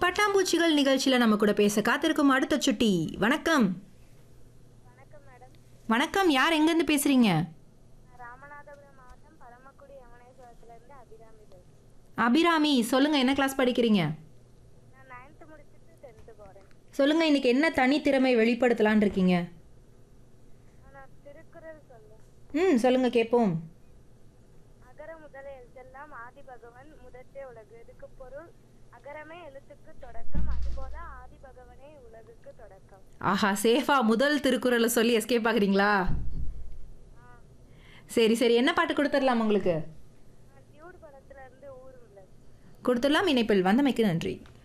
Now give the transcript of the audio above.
பட்டாம்பூச்சிகள் நிகழ்ச்சியில் நம்ம கூட பேச காத்திருக்கும் அடுத்த சுட்டி வணக்கம் வணக்கம் மேடம் வணக்கம் யார் எங்கேருந்து பேசுறீங்க நான் ராமநாதபுரம் மாவட்டம் பரமக்குடி யமுனேஸ்வரத்துலேருந்து அபிராமி பேசுகிறேன் அபிராமி சொல்லுங்க என்ன கிளாஸ் படிக்கிறீங்க நான் நைன்த்து முடிச்சுட்டு டென்த்து போகிறேன் சொல்லுங்க இன்னைக்கு என்ன தனித்திறமை வெளிப்படுத்தலான் இருக்கீங்க நான் திருக்குறள் சொல்லேன் ம் சொல்லுங்க கேட்போம் அகர முதல எழுத்தெல்லாம் ஆதி பகவன் முதற்றே உலகு இதுக்கு பொருள் அகரமே எழுத்துக்கு தொடக்கம் அதுபோல ஆதி பகவனே உலகுக்கு தொடக்கம் ஆஹா சேஃபா முதல் திருக்குறளை சொல்லி எஸ்கேப் ஆகுறீங்களா சரி சரி என்ன பாட்டு கொடுத்துடலாம் உங்களுக்கு நான் டியூட் படத்துல இருந்து ஊரும் கொடுத்துடலாம் இணைப்பில் வந்தமைக்கு நன்றி